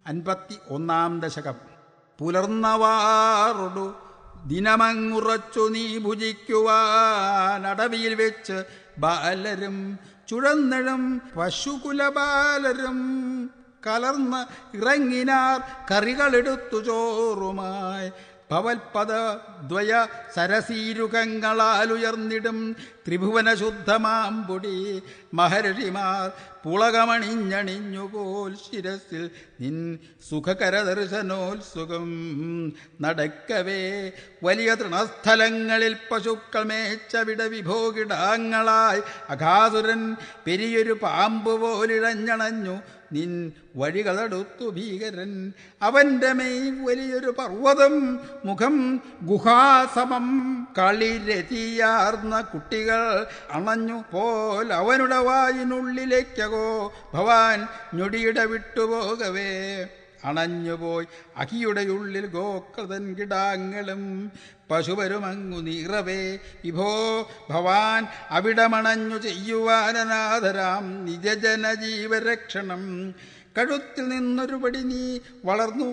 അൻപത്തി ഒന്നാം ദശകം പുലർന്നവാറൊടു ദിനമങ്ങുറച്ചു നീ ഭുജിക്കുവാനടവിയിൽ വെച്ച് ബാലരും ചുഴന്നിഴും പശുകുലബാലരും കലർന്ന് ഇറങ്ങിനാർ കറികളെടുത്തു ചോറുമായി ഭവൽപദ ദ്വയ സരസീരുഖങ്ങളാലുയർന്നിടും ത്രിഭുവന ശുദ്ധമാം പൊടി മഹർഷിമാർ പുളകമണിഞ്ഞണിഞ്ഞുപോൽ ശിരസിൽ നിൻ സുഖകര ദർശനോത്സുകം നടക്കവേ വലിയ തൃണസ്ഥലങ്ങളിൽ പശുക്കൾ മേച്ചവിട വിഭോഗിടാങ്ങളായി അഘാസുരൻ പെരിയൊരു പാമ്പ് പോലിഴഞ്ഞണഞ്ഞു നിൻ വഴികളടുത്തു ഭീകരൻ അവന്റെ മെയ് വലിയൊരു പർവ്വതം മുഖം ഗുഹാസമം കളിരതിയാർന്ന കുട്ടികൾ അണഞ്ഞു പോൽ അവനുടെ വായിനുള്ളിലേക്കകോ ഭവാൻ ഞൊടിയുടെ വിട്ടുപോകവേ അണഞ്ഞുപോയി അഹിയുടെ ഉള്ളിൽ ഗോക്രതൻ കിടാങ്ങളും പശുപരുമങ്ങു നീറവേ വിഭോ ഭവാൻ അവിടമണഞ്ഞു ചെയ്യുവാനനാഥരാം നിജജനജീവരക്ഷണം കഴുത്തിൽ നിന്നൊരു പടി നീ വളർന്നു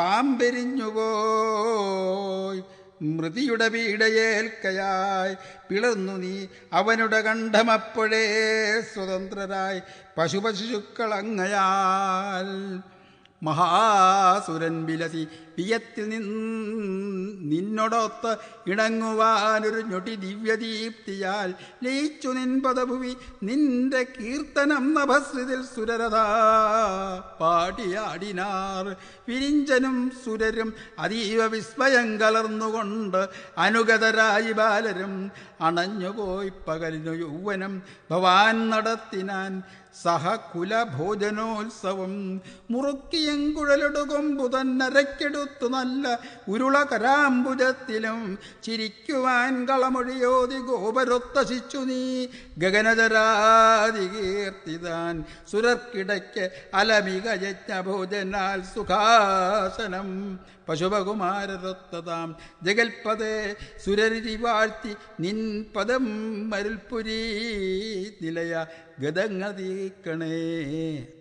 പാമ്പെരിഞ്ഞുപോയി മൃതിയുടെ പീഡയേൽക്കയായി പിളർന്നു നീ അവനുടെ കണ്ഠമപ്പോഴേ സ്വതന്ത്രരായി പശുപശുക്കളങ്ങയാൽ മഹാസുരൻ വിലസി വിയത്തിൽ നിന്നൊടൊത്ത് ഇണങ്ങുവാനൊരു ഞൊടി ദിവ്യദീപ്തിയാൽ ലയിച്ചു നിൻ പദഭുവി നിന്റെ കീർത്തനം നഭസ്രിതിൽ സുരരതാ പാടിയാടിനാർ വിരിഞ്ചനും സുരരും അതീവ വിസ്മയം കലർന്നുകൊണ്ട് അനുഗതരായി ബാലരും അണഞ്ഞുപോയി പകലിനു യൗവനം ഭവാൻ നടത്തിനാൻ സഹകുലഭോജനോത്സവം മുറുക്കിയങ്കുഴലെടുകൊമ്പു തന്നരക്കെടുത്തു നല്ല ഉരുള കരാംബുജത്തിലും ചിരിക്കുവാൻ കളമൊഴിയോതി ഗോപരൊത്തശിച്ചു നീ ഗഗനജരാതി കീർത്തിതാൻ സുരർക്കിടയ്ക്ക് അലമിക യജ്ഞഭോജനാൽ സുഖാസനം പശുപകുമാരരൊത്തതാം ജഗൽപദേ സുരരി വാഴ്ത്തി നിൻ പദം മരുൽപുരി നിലയ ഗതങ്ങതീക്കണേ